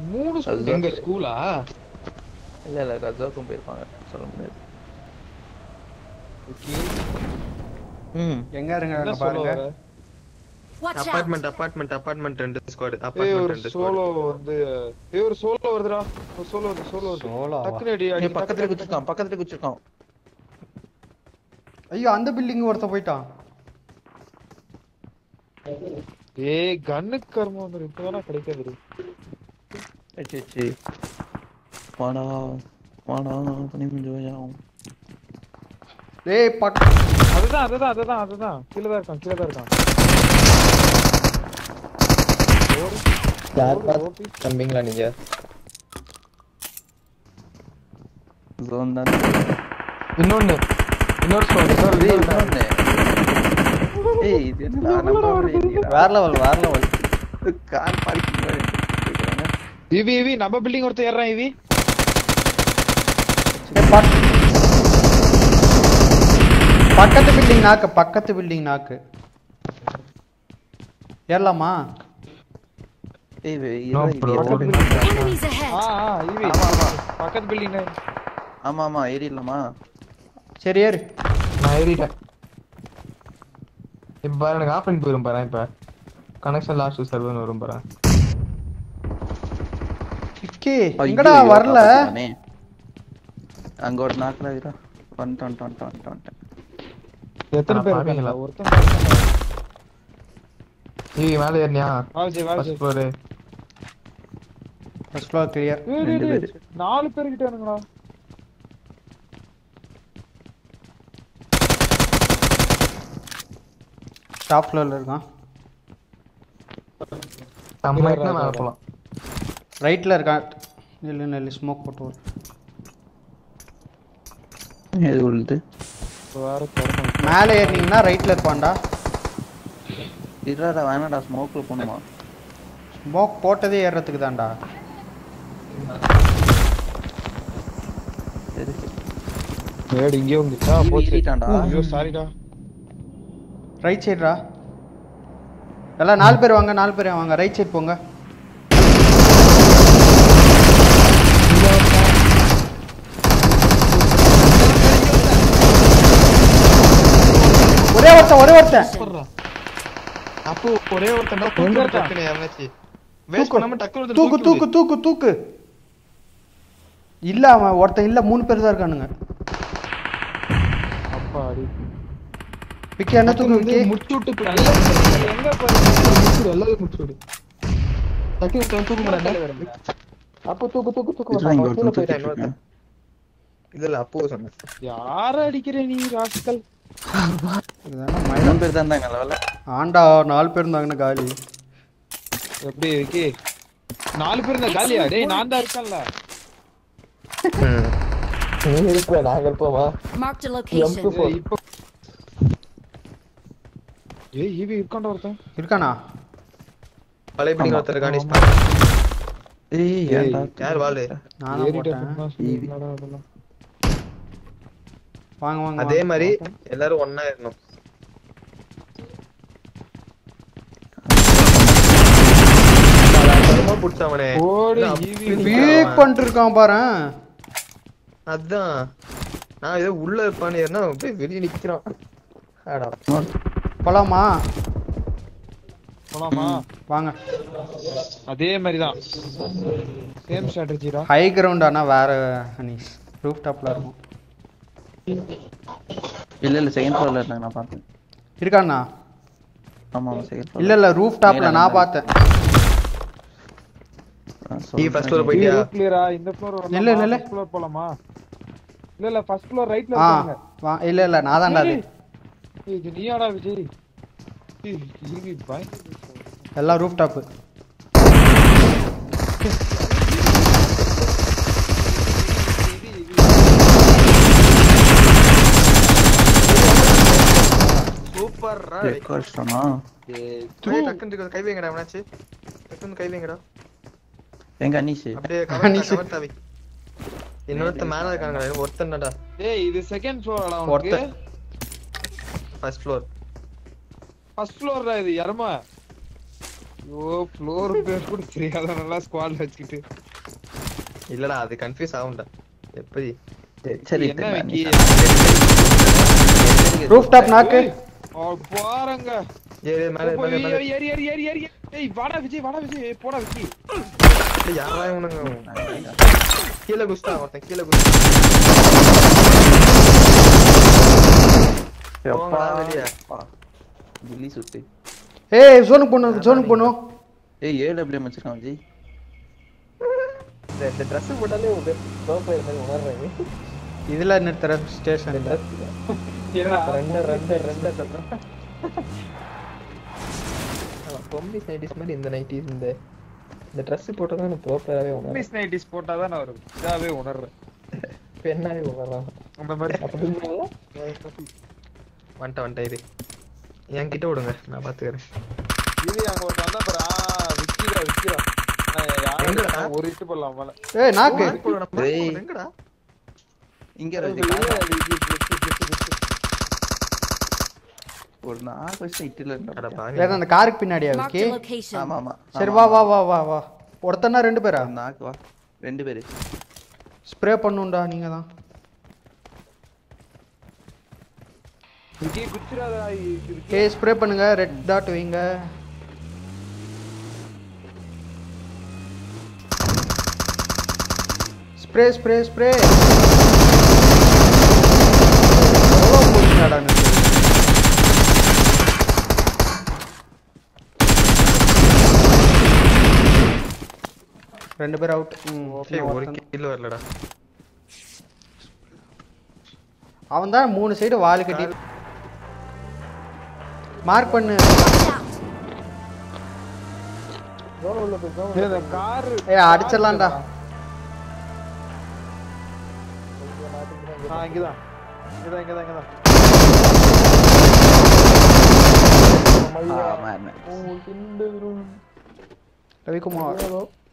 மூணு school. அதுதான் எங்க சரி. ஸ்கூலா இல்ல இல்ல ரஜாக்கும் போயிருப்பாங்க சொல்ல முடியாது ம் எங்க இருங்க என்ன அங்க சொல்ல பாருங்க வர? Watch out! Apartment apartment apartment ரெண்டு ஸ்குவாட் ஏய் அபார்ட்மெண்ட் ஒரு ரெண்டு சோலோ ஸ்குவாட் வந்து ஏய் ஒரு சோலோ வருதுடா ஒரு சோலோ வருது சோலோ வருது சோலோவா? டக்குனு அடி அடி ஏய், பக்கத்துல குச்சிருக்கான் பக்கத்துல குச்சிருக்கான் ஐயோ அந்த பில்டிங் ஒருத்த போயிட்டான் ஏய் கன்னு கர்மம் வந்து இப்பதானே கிடைக்காது அச்சே வாடா வாடா பண்ணி கொஞ்சம் டேய் பக் அதுதான் அதுதான் அதுதான் அதுதான் கீழே தான் இருக்கான் கீழே தான் இருக்கான் ஓடு. யார் ஓடு, பார்த்து ஓடு. தம்பிங்களா நீங்க ஜோன் தான் இன்னொன்னு இன்னொரு ஸ்கோர் இன்னொரு ஏய், இன்னொரு இன்னொன்னு. ஏய் இது என்னடா நம்ம ஊர்ல வேற லெவல் வேற லெவல் கார் பார்க்கிங் மாதிரி கேக்குறாங்க. இவி இவி நம்ம பில்டிங் ஒருத்தர் ஏறான் இவி ஏய், பக்- பக்கத்து பில்டிங் நாக்கு பக்கத்து பில்டிங் நாக்கு ஏறலாமா ஏய் வே- No, இரு, bro. இது பக்கத்து ஓடு. building. Enemies ஆ ahead! ஆ இவி ஆமா, ஆமா. பக்கத்து பில்டிங் ஆமா ஆமா ஏறிடலாமா சரி ஏறு நான் ஏறிட்டேன் இப்ப பாரு எனக்கு ஆஃப் பண்ணி போயிரும் பாரு இப்ப கனெக்ஷன் லாஸ்ட் சர்வர் வரும் பாரு விக்கி ஐயோ, எங்கடா ஐயோ, வரல காப்பாத்திட்டானே. அங்க ஒரு நாக்குல இருக்கா வந்துட்டேன் வந்துட்டேன் வந்துட்டேன் வந்துட்டேன் எத்தனை ஆ, பேர் பாப்பீங்களா? இருக்காங்களா ஒருத்தன் நீ மேல ஏறினியா வாஜி வாஜி first floor first floor clear ரெண்டு பேரு. நாலு பேர் கிட்ட இருங்களா டாப் ஃப்ளோர்ல இருக்கான் நம்ம கிட்ட மேல போலாம் ரைட்ல இருக்கான் நில்லு நில்லு ஸ்மோக் போட்டு வரு. எது உள்ளது வேற கர்மம் மேலே ஏறினீங்கன்னா ரைட்ல இருப்பான்டா இருடா வேணாடா ஸ்மோக்ல போணுமா ஸ்மோக் போட்டதே ஏறுறதுக்கு தான்டா சரி ஏடு இங்கே வந்துச்சா இவி போச்சு ஏறிட்டான்டா. ஐயோ சாரிடா ரைட் சைடுடா எல்லாம் நாலு பேர் வாங்க நாலு பேர் வாங்க ரைட் சைடு போங்க ஒரே ஒருத்தன் ஒரே ஒருத்தன் அப்போ ஒரே ஒருத்தன் தான் எங்க தூக்கு இருக்கான்? டக்குனு எவனாச்சு வேஸ்ட் பண்ணாம டக்குனு ஒருத்தன் தூக்கு தூக்கி தூக்கு தூக்கு தூக்கு இல்ல அவன் ஒருத்தன் இல்ல மூணு பேர் தான் இருக்கானுங்க அப்பா அடி விக்கி என்ன தூக்கு விக்கி முடிச்சு விட்டு போய் எங்க போறீங்க முடிச்சு எல்லாரும் முடிச்சு விடு டக்குனு ஒருத்தன் தூக்க மாட்டாங்க அப்போ தூக்கு தூக்கு தூக்கு இதுதான் இங்க கீழே ஒருத்தன் போயிட்டான் தூக்கிட்டு இன்னொருத்தன். இல்ல இல்ல அப்போ சொன்னேன் யார அடிக்கிற நீ ராஸ்கல் இதுதானே மழை. மூணு பேர் தான் இருந்தாங்க லெவல ஆண்டா நாலு பேர் இருந்தாங்கன்னு காலி எப்படி இருக்கு நாலு பேர் இருந்தா காலியா டேய் நான் தான் இருக்கேன்ல நீ இருக்கிற நாங்க இருப்போமா Marked a location. ஏய், இப்போ ஏய் ஈவி இருக்கான்டா ஒருத்தன் இருக்கானா பழைய பிடிங்க ஆமா. ஒருத்தர் காணிஸ் ஏய் ஏன்டா யார் வாளு நானும் ஏறிட்ட போட்டேன் சும்மா சொல்லுங்கடா அதெல்லாம் வாங்க வாங்க அதே வாங்க. மாதிரி எல்லாரும் ஒண்ணா இருக்கணும் புடிச்சவனே ஓடு இல்ல, ஈவி அப்படி வீக் பண்ணிட்டு இருக்கான் பாரு அதான் நான் ஏதோ உள்ள இருப்பான்னு ஏறினா அப்படியே வெளியே நிக்கிறான் ஆடா போலாமா போலாமா வாங்க அதே மாதிரி தான் சேம் ஸ்ட்ராட்டஜிடா ஹை கிரவுண்ட் ஆனா வேற அனீஸ் ரூஃப் டாப்ல இருக்கும் இல்ல இல்ல செகண்ட் ஃப்ளோர்ல இருந்தாங்க நான் பார்த்தேன் இருக்காண்ணா ஆமா ஆமா செகண்ட் இல்ல இல்ல ரூஃப் டாப்ல மேல நான் மேல. பார்த்தேன் நீ first floor போய்- போயிட்டியா? கிளியரா இந்த ஃப்ளோர் நில்லு, நில்லு. ஃப்ளோர் போலாமா இல்ல இல்ல ஃபர்ஸ்ட் ஃப்ளோர் ரைட்ல ஆ இருக்காங்க வா இல்ல இல்ல நான் தான்டா அது ஏய், இது நீயாடா விஜய் ஏய், ஈவி பயங்கர எல்லாம் ரூஃப் டாப் சூப்பர் ரெக்கார்ட்ஸ்டானா டக்குன்னு இருக்கு, கை வைங்கடா எவனாச்சு டக்குன்னு கை வைங்கடா எங்க அனீஷ் அப்படியே அனீஷ். கவர் தாவி இன்னொருத்த மேல இருக்கானுங்கடா ஒருத்தன்டா டேய் இது செகண்ட் ஃப்ளோர்டா உனக்கு ஒருத்தன். ஃபர்ஸ்ட் ஃப்ளோர் ஃபர்ஸ்ட் ஃப்ளோர்டா இது எரமா ஐயோ ஃப்ளோர் பேர் கூட தெரியாத நல்லா ஸ்குவாட் வச்சுக்கிட்டு இல்லடா அது கன்ஃபியூஸ் ஆகும்டா எப்படி சரி என்ன நான் விக்கி ரூஃப் டாப் நாக்கு ஆ, பாருங்க ஏறி மேலே போய் மேலே மேலே ஏறி ஏறி ஏறி ஏறி ஏறி ஏய் வாடா விஜய் வாடா விஜய் ஏய், போடா விக்கி யாரா இவனுங்க கீழே குஸ்டா ஒருத்தன் கீழே குஸ்டா போங்கடா வெளிய. புள்ளி சுட்டு ஏய் ஜோனுக்கு போகணும் ஜோனுக்கு போகணும் ஏய் ஏழு அப்படியே வச்சிருக்கான் விஜய் இந்த இந்த ட்ரெஸ் போட்டாலே ஒரு ப்ரோ பிளேயர் மாதிரி உணர்றேன் இதில் நிறுத்துற ஸ்டேஷன் ரெண்டு ரெண்டு ரெண்டு சொல்றேன் பொம்பி நைட்டிஸ் மாதிரி இந்த நைட்டிஸ் இந்த இந்த ட்ரெஸ் போட்டா தான் ப்ரோ பிளேயராகவே உணர்றேன் மிஸ் நைட்டிஸ் போட்டா தான் நான் ஒரு இதாவே உணர்றேன் பெண்ணாவே உணர்றான் அந்த மாதிரி அப்படி வந்துட்ட வந்துட்ட இது என்கிட்ட விடுங்க நான் பாத்துக்கிறேன் இது அங்க ஒரு வந்தா பாரு ஆ விக்கிரா விக்கிரா எங்கடா? யாரு ஒரு இட்டு போடலாம் மேல ஏய் நாக்கு ஏய். எங்கடா இங்க இரு விஜய், காணோம். ஒரு நாலு வருஷம் இட்டுல அட இருந்தா பாவி வேற அந்த காருக்கு பின்னாடியா Marked விக்கி a location. ஆமா ஆமா சரி ஆமா, வா ஆமா. வா வா வா வா ஒருத்தனா ரெண்டு பேரா ஒரு நாக்கு வா ரெண்டு பேரு ஸ்ப்ரே பண்ணுண்டா நீங்க தான் விக்கி குச்சிராதா ஏய் ஸ்ப்ரே பண்ணுங்க ரெட் டாட் வைங்க ஸ்ப்ரே ஸ்ப்ரே ஸ்ப்ரே எவ்வளோ போச்சுடாடா எனக்கு ரெண்டு பேர் அவுட் ஏய், ஒரு கில் வரலடா அவன் தான் மூணு சைடு வால் கட்டி மார்க் பண்ணு இந்த கார் ஏய் அடிச்சிடலாம்டா ஆ இங்கதான் இங்கதான் இங்கதான் இங்கதான் ஆமா என்ன ரவிக்குமார்